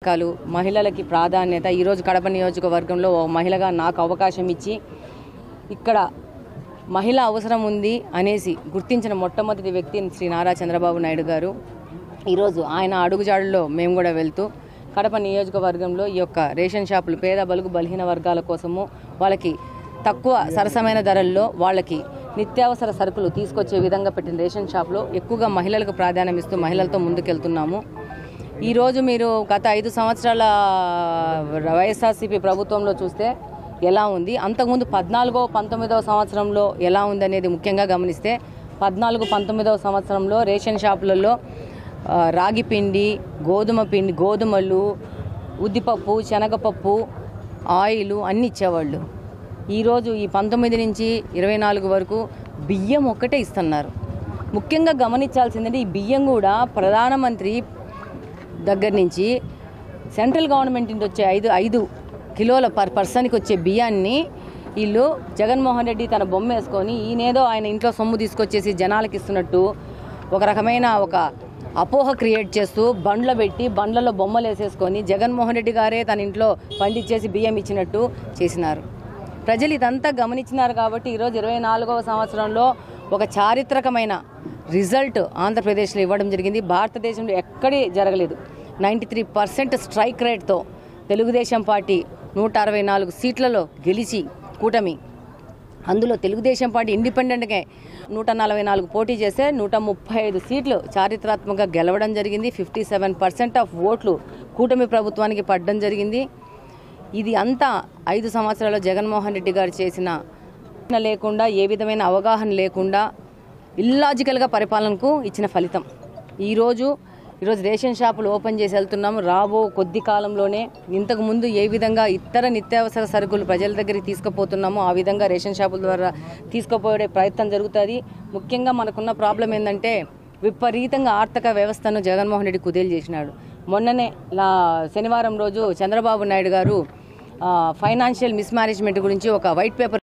పథకాలు మహిళలకి ప్రాధాన్యత ఈరోజు కడప నియోజకవర్గంలో ఓ మహిళగా నాకు అవకాశం ఇచ్చి ఇక్కడ మహిళ అవసరం ఉంది అనేసి గుర్తించిన మొట్టమొదటి వ్యక్తి శ్రీ నారా చంద్రబాబు నాయుడు గారు ఈరోజు ఆయన అడుగుజాడుల్లో మేము కూడా వెళ్తూ కడప నియోజకవర్గంలో ఈ యొక్క రేషన్ షాపులు పేద బలుగు బలహీన వర్గాల కోసము వాళ్ళకి తక్కువ సరసమైన ధరల్లో వాళ్ళకి నిత్యావసర సరుకులు తీసుకొచ్చే విధంగా పెట్టిన రేషన్ షాపులో ఎక్కువగా మహిళలకు ప్రాధాన్యం ఇస్తూ మహిళలతో ముందుకెళ్తున్నాము ఈరోజు మీరు గత ఐదు సంవత్సరాల వైఎస్ఆర్సీపీ ప్రభుత్వంలో చూస్తే ఎలా ఉంది అంతకుముందు పద్నాలుగో పంతొమ్మిదవ సంవత్సరంలో ఎలా ఉంది అనేది ముఖ్యంగా గమనిస్తే పద్నాలుగు పంతొమ్మిదవ సంవత్సరంలో రేషన్ షాపులలో ఆ, రాగి పిండి గోధుమ పిండి గోధుమలు ఉద్దిపప్పు శనగపప్పు ఆయిల్ అన్నీ ఇచ్చేవాళ్ళు ఈరోజు ఈ పంతొమ్మిది నుంచి ఇరవై నాలుగు వరకు బియ్యం ఒక్కటే ఇస్తున్నారు ముఖ్యంగా గమనించాల్సిందంటే ఈ బియ్యం కూడా ప్రధానమంత్రి దగ్గర నుంచి సెంట్రల్ గవర్నమెంట్ నుంచి వచ్చే ఐదు ఐదు కిలోల పర్ పర్సన్కి వచ్చే బియ్యాన్ని వీళ్ళు జగన్మోహన్ రెడ్డి తన బొమ్మ వేసుకొని ఈయనేదో ఆయన ఇంట్లో సొమ్ము తీసుకొచ్చేసి జనాలకి ఇస్తున్నట్టు ఒక రకమైన ఒక అపోహ క్రియేట్ చేస్తూ బండ్లో పెట్టి బండ్లలో బొమ్మలు వేసేసుకొని జగన్మోహన్ రెడ్డి గారే తన ఇంట్లో పండించేసి బియ్యం ఇచ్చినట్టు చేసినారు ప్రజలు ఇదంతా గమనించినారు కాబట్టి ఈరోజు ఇరవై నాలుగవ సంవత్సరంలో ఒక చారిత్రకమైన రిజల్ట్ ఆంధ్రప్రదేశ్లో ఇవ్వడం జరిగింది భారతదేశంలో ఎక్కడే జరగలేదు నైంటీ త్రీ పర్సెంట్ స్ట్రైక్ రేట్తో తెలుగుదేశం పార్టీ నూట అరవై నాలుగు సీట్లలో గెలిచి కూటమి అందులో తెలుగుదేశం పార్టీ ఇండిపెండెంట్గా నూట నలభై నాలుగు పోటీ చేస్తే నూట ముప్పై ఐదు సీట్లు చారిత్రాత్మకంగా గెలవడం జరిగింది ఫిఫ్టీ సెవెన్ పర్సెంట్ ఆఫ్ ఓట్లు కూటమి ప్రభుత్వానికి పడడం జరిగింది ఇది అంతా ఐదు సంవత్సరాల్లో జగన్మోహన్ రెడ్డి గారు చేసిన లేకుండా ఏ విధమైన అవగాహన లేకుండా ఇల్లాజికల్గా పరిపాలనకు ఇచ్చిన ఫలితం ఈరోజు ఈరోజు రేషన్ షాపులు ఓపెన్ చేసి వెళ్తున్నాము రాబో కొద్ది కాలంలోనే ఇంతకు ముందు ఏ విధంగా ఇతర నిత్యావసర సరుకులు ప్రజల దగ్గరికి తీసుకుపోతున్నామో ఆ విధంగా రేషన్ షాపుల ద్వారా తీసుకుపోయే ప్రయత్నం జరుగుతుంది ముఖ్యంగా మనకున్న ప్రాబ్లం ఏంటంటే విపరీతంగా ఆర్థిక వ్యవస్థను జగన్మోహన్ రెడ్డి కుదేలు చేసినాడు మొన్ననే లా శనివారం రోజు చంద్రబాబు నాయుడు గారు ఫైనాన్షియల్ మిస్మేనేజ్మెంట్ గురించి ఒక వైట్ పేపర్